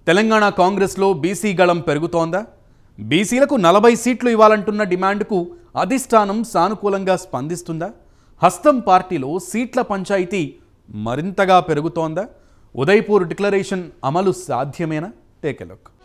తెలంగాణ కాంగ్రెస్లో బీసీ గళం పెరుగుతోందా బీసీలకు నలభై సీట్లు ఇవ్వాలంటున్న డిమాండ్కు అధిష్టానం సానుకూలంగా స్పందిస్తుందా హస్తం పార్టీలో సీట్ల పంచాయతీ మరింతగా పెరుగుతోందా ఉదయ్పూర్ డిక్లరేషన్ అమలు సాధ్యమేనా టేక్ ఎ లుక్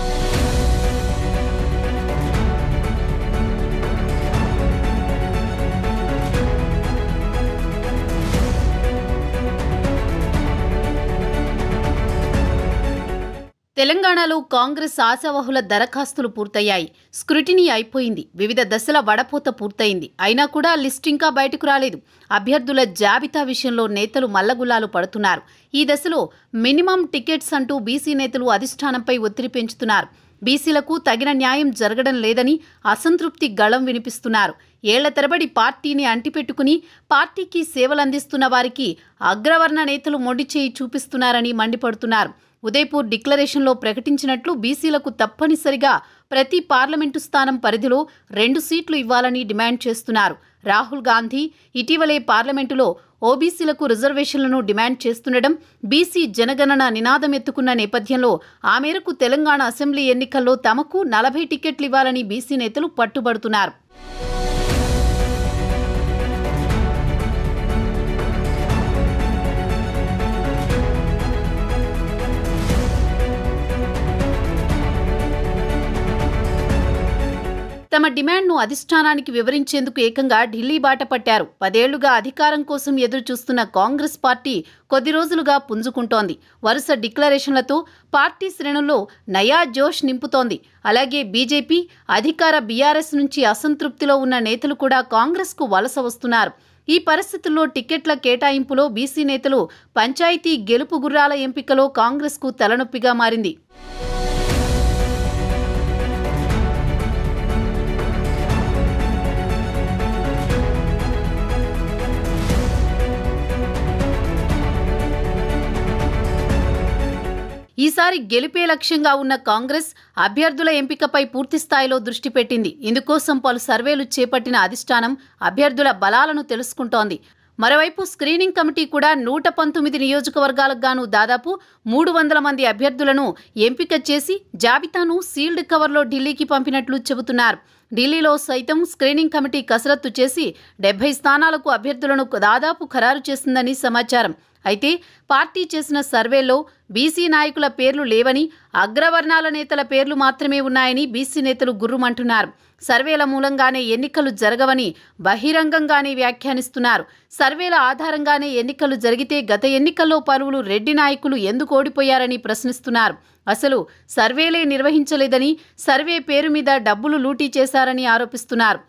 తెలంగాణలో కాంగ్రెస్ ఆశావహుల దరఖాస్తులు పూర్తయ్యాయి స్క్రూటినీ అయిపోయింది వివిధ దశల వడపోత పూర్తయింది అయినా కూడా లిస్ట్ ఇంకా బయటకు రాలేదు అభ్యర్థుల జాబితా విషయంలో నేతలు మల్లగుల్లాలు పడుతున్నారు ఈ దశలో మినిమం టికెట్స్ అంటూ బీసీ నేతలు అధిష్టానంపై ఒత్తిడి పెంచుతున్నారు బీసీలకు తగిన న్యాయం జరగడం లేదని అసంతృప్తి గళం వినిపిస్తున్నారు ఏళ్ల తరబడి పార్టీని అంటిపెట్టుకుని పార్టీకి సేవలందిస్తున్న వారికి అగ్రవర్ణ నేతలు మొండిచేయి చూపిస్తున్నారని మండిపడుతున్నారు ఉదయపూర్ డిక్లరేషన్లో ప్రకటించినట్లు బీసీలకు తప్పనిసరిగా ప్రతి పార్లమెంటు స్థానం పరిధిలో రెండు సీట్లు ఇవ్వాలని డిమాండ్ చేస్తున్నారు రాహుల్ గాంధీ ఇటీవలే పార్లమెంటులో ఓబీసీలకు రిజర్వేషన్లను డిమాండ్ చేస్తుండడం బీసీ జనగణన నినాదం ఎత్తుకున్న నేపథ్యంలో ఆ మేరకు తెలంగాణ అసెంబ్లీ ఎన్నికల్లో తమకు నలభై టికెట్లు ఇవ్వాలని బీసీ నేతలు పట్టుబడుతున్నారు తమ డిమాండ్ను అధిష్టానానికి వివరించేందుకు ఏకంగా ఢిల్లీ బాట పట్టారు పదేళ్లుగా అధికారం కోసం ఎదురు చూస్తున్న కాంగ్రెస్ పార్టీ కొద్ది రోజులుగా పుంజుకుంటోంది వరుస డిక్లరేషన్లతో పార్టీ శ్రేణుల్లో నయా జోష్ నింపుతోంది అలాగే బీజేపీ అధికార బీఆర్ఎస్ నుంచి అసంతృప్తిలో ఉన్న నేతలు కూడా కాంగ్రెస్కు వలస వస్తున్నారు ఈ పరిస్థితుల్లో టికెట్ల కేటాయింపులో బీసీ నేతలు పంచాయతీ గెలుపు గుర్రాల ఎంపికలో కాంగ్రెస్కు తలనొప్పిగా మారింది ఈసారి గెలిపే లక్ష్యంగా ఉన్న కాంగ్రెస్ అభ్యర్థుల ఎంపికపై పూర్తి స్థాయిలో దృష్టి పెట్టింది ఇందుకోసం పలు సర్వేలు చేపట్టిన అధిష్టానం అభ్యర్థుల బలాలను తెలుసుకుంటోంది మరోవైపు స్క్రీనింగ్ కమిటీ కూడా నూట పంతొమ్మిది నియోజకవర్గాలకు గాను దాదాపు మూడు వందల మంది అభ్యర్థులను ఎంపిక చేసి జాబితాను సీల్డ్ కవర్లో ఢిల్లీకి పంపినట్లు చెబుతున్నారు ఢిల్లీలో సైతం స్క్రీనింగ్ కమిటీ కసరత్తు చేసి డెబ్బై స్థానాలకు అభ్యర్థులను దాదాపు ఖరారు చేసిందని సమాచారం అయితే పార్టీ చేసిన సర్వేలో బీసీ నాయకుల పేర్లు లేవని అగ్రవర్ణాల నేతల పేర్లు మాత్రమే ఉన్నాయని బీసీ నేతలు గుర్రుమంటున్నారు సర్వేల మూలంగానే ఎన్నికలు జరగవని బహిరంగంగానే వ్యాఖ్యానిస్తున్నారు సర్వేల ఆధారంగానే ఎన్నికలు జరిగితే గత ఎన్నికల్లో పలువురు రెడ్డి నాయకులు ఎందుకు ఓడిపోయారని ప్రశ్నిస్తున్నారు అసలు సర్వేలే నిర్వహించలేదని సర్వే పేరు మీద డబ్బులు లూటీ చేశారని ఆరోపిస్తున్నారు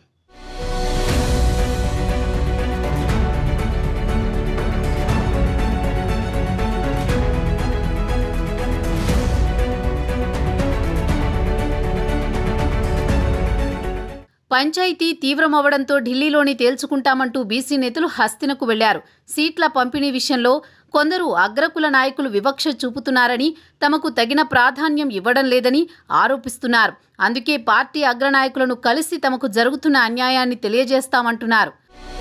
పంచాయతీ తీవ్రమవడంతో ఢిల్లీలోని తేల్చుకుంటామంటూ బీసీ నేతలు హస్తినకు వెళ్లారు సీట్ల పంపిణీ విషయంలో కొందరు అగ్రకుల నాయకులు వివక్ష చూపుతున్నారని తమకు తగిన ప్రాధాన్యం ఇవ్వడం లేదని ఆరోపిస్తున్నారు అందుకే పార్టీ అగ్రనాయకులను కలిసి తమకు జరుగుతున్న అన్యాయాన్ని తెలియజేస్తామంటున్నారు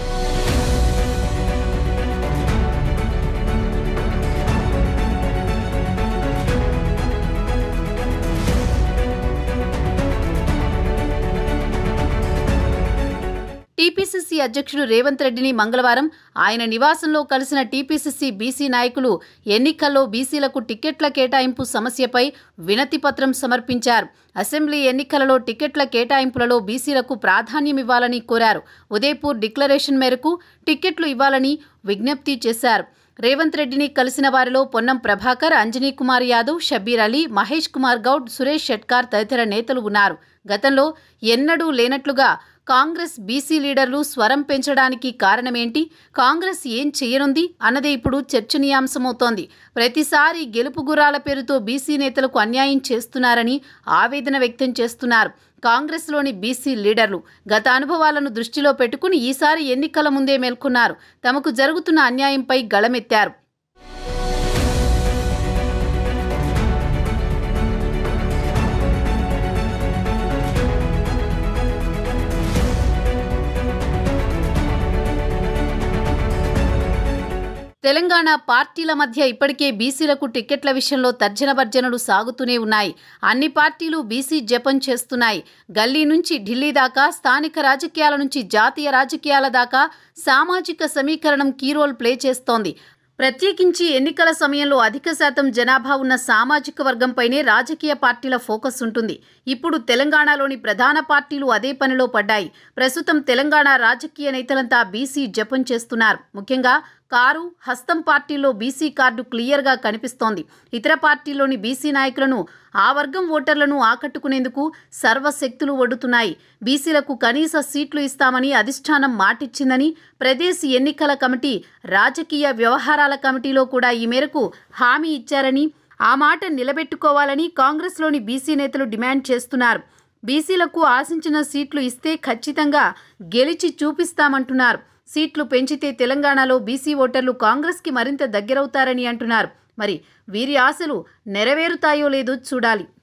టీపీసీసీ అధ్యక్షుడు రేవంత్ రెడ్డిని మంగళవారం ఆయన నివాసంలో కలిసిన టీపీసీసీ బీసీ నాయకులు ఎన్నికల్లో బీసీలకు టికెట్ల కేటాయింపు సమస్యపై వినతి పత్రం సమర్పించారు అసెంబ్లీ ఎన్నికలలో టికెట్ల కేటాయింపులలో బీసీలకు ప్రాధాన్యం ఇవ్వాలని కోరారు ఉదయపూర్ డిక్లరేషన్ మేరకు టికెట్లు ఇవ్వాలని విజ్ఞప్తి చేశారు రేవంత్ రెడ్డిని కలిసిన వారిలో పొన్నం ప్రభాకర్ అంజనీ కుమార్ యాదవ్ షబీర్ అలీ మహేష్ కుమార్ గౌడ్ సురేష్ షెట్కార్ తదితర నేతలు ఉన్నారు గతంలో ఎన్నడూ లేనట్లుగా కాంగ్రెస్ బీసీ లీడర్లు స్వరం పెంచడానికి కారణమేంటి కాంగ్రెస్ ఏం చేయనుంది అన్నదే ఇప్పుడు చర్చనీయాంశమవుతోంది ప్రతిసారి గెలుపు గుర్రాల పేరుతో బీసీ నేతలకు అన్యాయం చేస్తున్నారని ఆవేదన వ్యక్తం చేస్తున్నారు కాంగ్రెస్లోని బీసీ లీడర్లు గత అనుభవాలను దృష్టిలో పెట్టుకుని ఈసారి ఎన్నికల ముందే మేల్కొన్నారు తమకు జరుగుతున్న అన్యాయంపై గళమెత్తారు తెలంగాణ పార్టీల మధ్య ఇప్పటికే బీసీలకు టిక్కెట్ల విషయంలో తర్జన భర్జనలు సాగుతూనే ఉన్నాయి అన్ని పార్టీలు బీసీ జపం చేస్తున్నాయి గల్లీ నుంచి ఢిల్లీ దాకా స్థానిక రాజకీయాల నుంచి జాతీయ రాజకీయాల దాకా సామాజిక సమీకరణం కీ రోల్ ప్లే చేస్తోంది ప్రత్యేకించి ఎన్నికల సమయంలో అధిక శాతం జనాభా ఉన్న సామాజిక వర్గంపైనే రాజకీయ పార్టీల ఫోకస్ ఉంటుంది ఇప్పుడు తెలంగాణలోని ప్రధాన పార్టీలు అదే పనిలో పడ్డాయి ప్రస్తుతం తెలంగాణ రాజకీయ నేతలంతా బీసీ జపం చేస్తున్నారు ముఖ్యంగా కారు హస్తం పార్టీల్లో బీసీ కార్డు క్లియర్గా కనిపిస్తోంది ఇతర పార్టీల్లోని బీసీ నాయకులను ఆ వర్గం ఓటర్లను ఆకట్టుకునేందుకు సర్వశక్తులు ఒడ్డుతున్నాయి బీసీలకు కనీస సీట్లు ఇస్తామని అధిష్టానం మాటిచ్చిందని ప్రదేశ్ ఎన్నికల కమిటీ రాజకీయ వ్యవహారాల కమిటీలో కూడా ఈ మేరకు హామీ ఇచ్చారని ఆ మాట నిలబెట్టుకోవాలని కాంగ్రెస్లోని బీసీ నేతలు డిమాండ్ చేస్తున్నారు బీసీలకు ఆశించిన సీట్లు ఇస్తే ఖచ్చితంగా గెలిచి చూపిస్తామంటున్నారు సీట్లు పెంచితే తెలంగాణలో బీసీ ఓటర్లు కాంగ్రెస్కి మరింత దగ్గరవుతారని అంటున్నారు మరి వీరి ఆశలు నెరవేరుతాయో లేదో చూడాలి